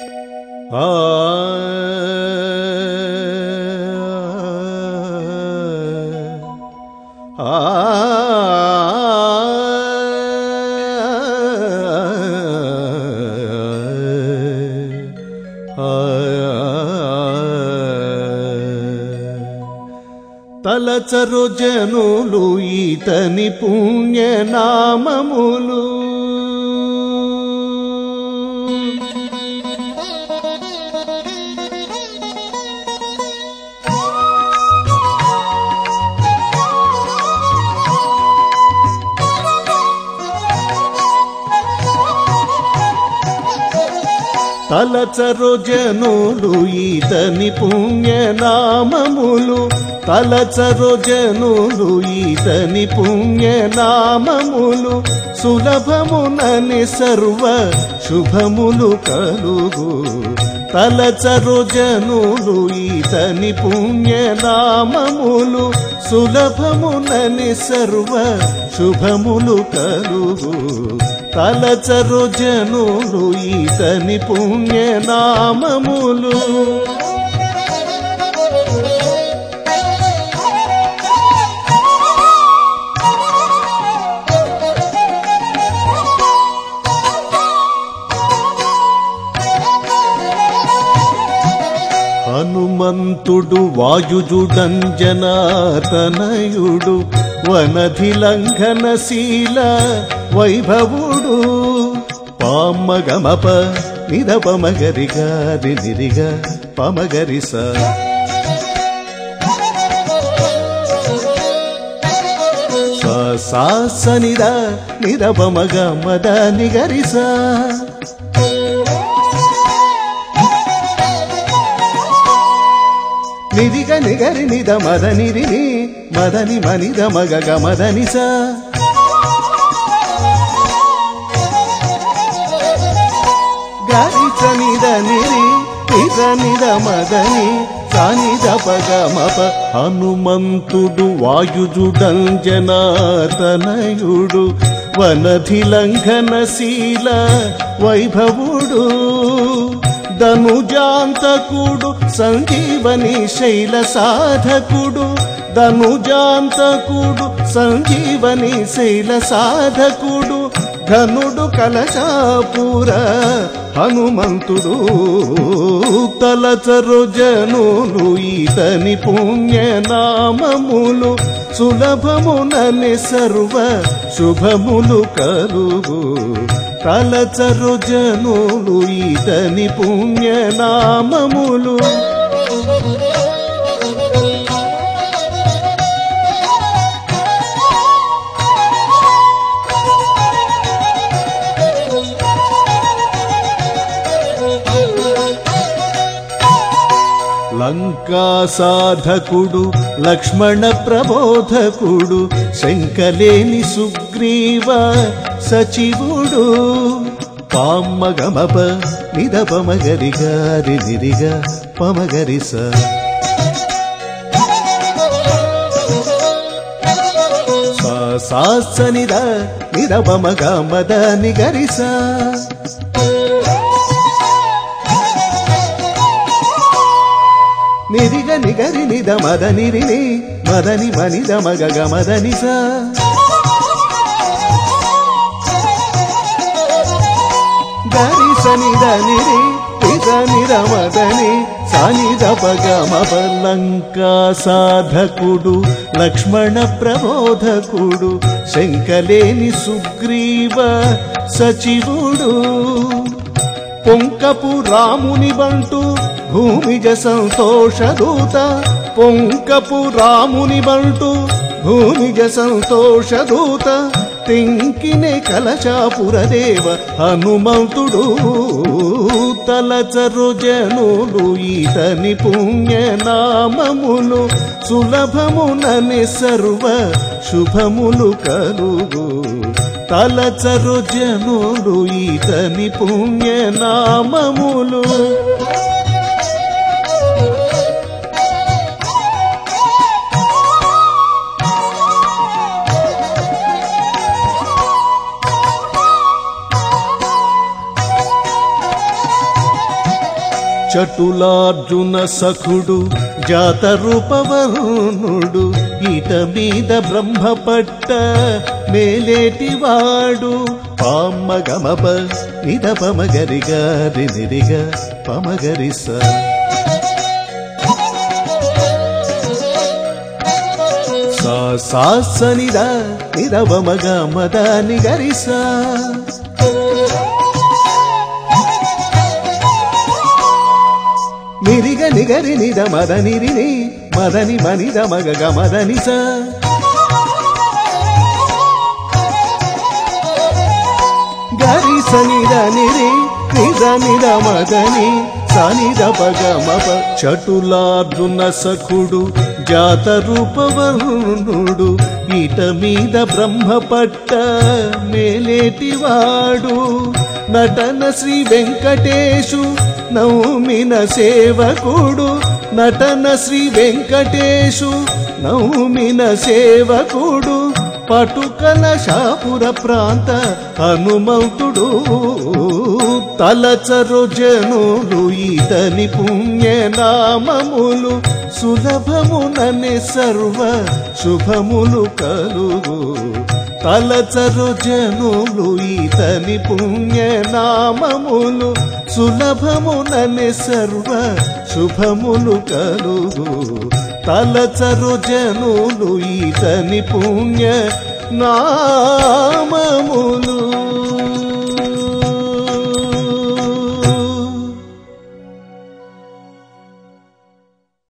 ఆ ఆ తలచరు జనులు ఈతని పుణ్యనామములు తలచరు జనులు ఈతని పుణ్యనామములు తలచరు జనులు ఈతని పుణ్యనామములు సులభమునని సర్వ శుభములు కలుగు తలచరు జనులు ఈతని పుణ్యనామములు సులభమునని సర్వ శుభములు కలుగు తలచరు జనులు ఈతని పుణ్యనామములు హనుమంతుడు వాయుజుడంజనాతనయుడు వనధిలంఘనశీల వైభవుడు పామగమప నిరపమగరి గారి నిరిగ పమగరిస సాసనిద నిరపమగ మద నిగరిస నిరిగ నిగరి నిద మద నిరిని మదని మనిద మగ గమదని స గరిచ నిద నిరి నిద నిద మదని సానిద పగ మప హనుమంతుడు వాయుజుడంజనాతనయుడు వనధిలంఘనశీల వైభవుడు ధనుజాంతకుడు సంజీవని శైల సాధకుడు ధనుజాంతకుడు సంజీవని శైల సాధకుడు ఘనుడు కలశాపుర హనుమంతుడు తలచరు జనులు ఈతని పుణ్యనామములు సులభమునని సర్వ శుభములు కలుగు తలచరు జనులు ఈతని పుణ్యనామములు లంకా సాధకుడు లక్ష్మణ ప్రబోధకుడు శంకలేని సుగ్రీవ సచివుడు పామ్మగమప నిదపమగరి గారి నిరిగ పమగరిస సాసనిద నిరపమగ మద నిగరిస నిరిగ నిగరి నిద మద నిరిని మదని మనిద మగ గమదని స గరి సనిద నిరి నిద నిర మదని సానిద పగ మపలంకా సాధకుడు లక్ష్మణ ప్రబోధకుడు శంకలేని సుగ్రీవ సచివుడు పొంకపు రాముని బంటు భూమిజ సంతోషదూత పొంకపు రాముని బంటు భూమిజ సంతోషదూత తెంకినే కలశాపురదేవ హనుమంతుడు తలచరు జనులు ఈతని పుణ్యనామములు సులభమునని సర్వ శుభములు కలుగు తలచరు జనులు ఈతని పుణ్యనామములు చటులార్జున సఖుడు జాత రూపవర్ణుడు ఈట మీద బ్రహ్మపట్ట మేలేటివాడు పామ్మ గమప నిద పమగరి గారి నిరిగ పమగరిస సా సాస నిద నిరవమగ మద నిగరిస నిరిగ నిగరి నిద మద నిరిని మదని మనిద మగ గమదని స గరి సనిద నిరి నిద నిద మదని సనిద పగ మప చటులార్జున సఖుడు జాత రూపవర్ణుడు ఈట మీద బ్రహ్మపట్ట మేలేటివాడు నటన శ్రీ వెంకటేశు నౌమిన సేవకుడు నటన శ్రీ వెంకటేశు నౌమిన సేవకుడు పటుకల షాపుర ప్రాంత హనుమంతుడు తలచరు జనులు ఈతని పుణ్యనామములు సులభమునని సర్వ శుభములు కలుగు తలచరు జనులు ఈతని పుణ్యనామములు సులభమునని సర్వ శుభములు కలుగు తలచరు జనులు ఈతని పుణ్య నామములు